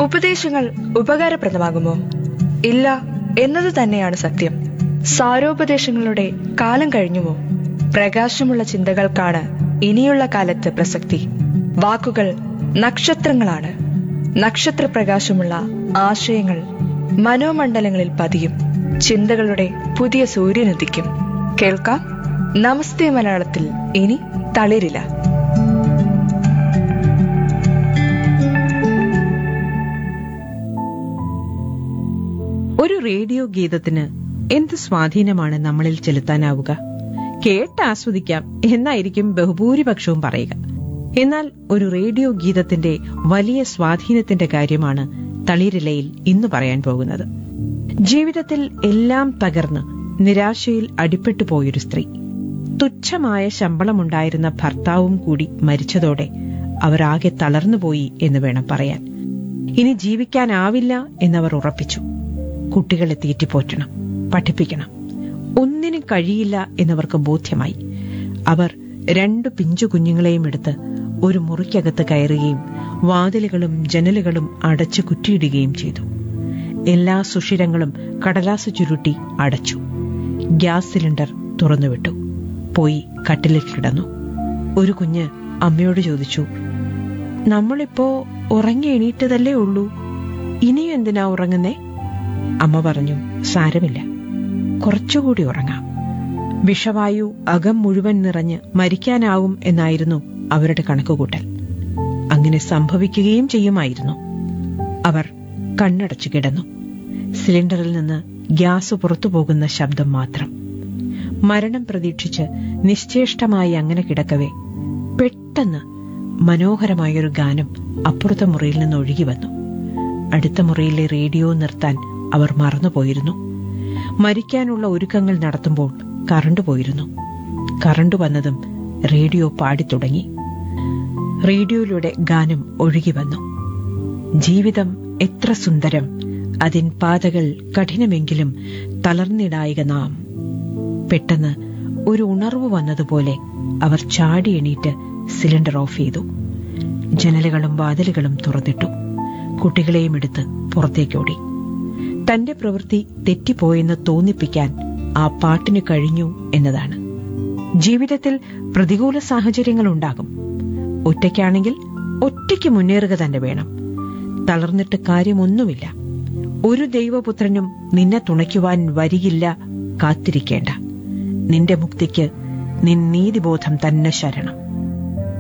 ഉപദേശങ്ങൾ ഉപകാരപ്രദമാകുമോ ഇല്ല എന്നത് തന്നെയാണ് സത്യം സാരോപദേശങ്ങളുടെ കാലം കഴിഞ്ഞുമോ പ്രകാശമുള്ള ചിന്തകൾക്കാണ് ഇനിയുള്ള കാലത്ത് പ്രസക്തി വാക്കുകൾ നക്ഷത്രങ്ങളാണ് നക്ഷത്രപ്രകാശമുള്ള ആശയങ്ങൾ മനോമണ്ഡലങ്ങളിൽ പതിയും ചിന്തകളുടെ പുതിയ സൂര്യനുദിക്കും കേൾക്കാം നമസ്തേ മലയാളത്തിൽ ഇനി തളിരില്ല ഒരു റേഡിയോ ഗീതത്തിന് എന്ത് സ്വാധീനമാണ് നമ്മളിൽ ചെലുത്താനാവുക കേട്ട് ആസ്വദിക്കാം എന്നായിരിക്കും ബഹുഭൂരിപക്ഷവും പറയുക എന്നാൽ ഒരു റേഡിയോ ഗീതത്തിന്റെ വലിയ സ്വാധീനത്തിന്റെ കാര്യമാണ് തളിരിലയിൽ ഇന്ന് പറയാൻ പോകുന്നത് ജീവിതത്തിൽ എല്ലാം തകർന്ന് നിരാശയിൽ അടിപ്പെട്ടു പോയൊരു സ്ത്രീ തുച്ഛമായ ശമ്പളമുണ്ടായിരുന്ന ഭർത്താവും കൂടി മരിച്ചതോടെ അവർ ആകെ തളർന്നുപോയി എന്ന് വേണം പറയാൻ ഇനി ജീവിക്കാനാവില്ല എന്നവർ ഉറപ്പിച്ചു കുട്ടികളെ തീറ്റിപ്പോറ്റണം പഠിപ്പിക്കണം ഒന്നിനും കഴിയില്ല എന്നവർക്ക് ബോധ്യമായി അവർ രണ്ടു പിഞ്ചു കുഞ്ഞുങ്ങളെയും എടുത്ത് ഒരു മുറിക്കകത്ത് കയറുകയും വാതിലുകളും ജനലുകളും അടച്ചു കുറ്റിയിടുകയും ചെയ്തു എല്ലാ സുഷിരങ്ങളും കടലാസ് ചുരുട്ടി അടച്ചു ഗ്യാസ് സിലിണ്ടർ തുറന്നുവിട്ടു പോയി കട്ടിലിൽ കിടന്നു ഒരു കുഞ്ഞ് അമ്മയോട് ചോദിച്ചു നമ്മളിപ്പോ ഉറങ്ങി എണീറ്റതല്ലേ ഉള്ളൂ ഇനിയും എന്തിനാ ഉറങ്ങുന്നേ അമ്മ പറഞ്ഞു സാരമില്ല കുറച്ചുകൂടി ഉറങ്ങാം വിഷവായു അകം മുഴുവൻ നിറഞ്ഞ് മരിക്കാനാവും എന്നായിരുന്നു അവരുടെ കണക്കുകൂട്ടൽ അങ്ങനെ സംഭവിക്കുകയും ചെയ്യുമായിരുന്നു അവർ കണ്ണടച്ചു കിടന്നു സിലിണ്ടറിൽ നിന്ന് ഗ്യാസ് പുറത്തു പോകുന്ന ശബ്ദം മാത്രം മരണം പ്രതീക്ഷിച്ച് നിശ്ചേഷ്ടമായി അങ്ങനെ കിടക്കവേ പെട്ടെന്ന് മനോഹരമായൊരു ഗാനം അപ്പുറത്തെ മുറിയിൽ നിന്ന് ഒഴുകി വന്നു അടുത്ത മുറിയിലെ റേഡിയോ നിർത്താൻ അവർ മറന്നുപോയിരുന്നു മരിക്കാനുള്ള ഒരുക്കങ്ങൾ നടത്തുമ്പോൾ കറണ്ട് പോയിരുന്നു കറണ്ട് വന്നതും റേഡിയോ പാടിത്തുടങ്ങി റേഡിയോയിലൂടെ ഗാനം ഒഴുകി വന്നു ജീവിതം എത്ര സുന്ദരം അതിൻ പാതകൾ കഠിനമെങ്കിലും തളർന്നിടായിക നാം പെട്ടെന്ന് ഒരു ഉണർവ് വന്നതുപോലെ അവർ ചാടി എണീറ്റ് സിലിണ്ടർ ഓഫ് ചെയ്തു ജനലുകളും വാതിലുകളും തുറന്നിട്ടു കുട്ടികളെയും എടുത്ത് പുറത്തേക്കോടി തന്റെ പ്രവൃത്തി തെറ്റിപ്പോയെന്ന് തോന്നിപ്പിക്കാൻ ആ പാട്ടിന് കഴിഞ്ഞു എന്നതാണ് ജീവിതത്തിൽ പ്രതികൂല സാഹചര്യങ്ങൾ ഉണ്ടാകും ഒറ്റയ്ക്കാണെങ്കിൽ ഒറ്റയ്ക്ക് മുന്നേറുക തന്നെ വേണം തളർന്നിട്ട് കാര്യമൊന്നുമില്ല ഒരു ദൈവപുത്രനും നിന്നെ തുണയ്ക്കുവാൻ വരികില്ല കാത്തിരിക്കേണ്ട നിന്റെ മുക്തിക്ക് നിൻ നീതിബോധം തന്നെ ശരണം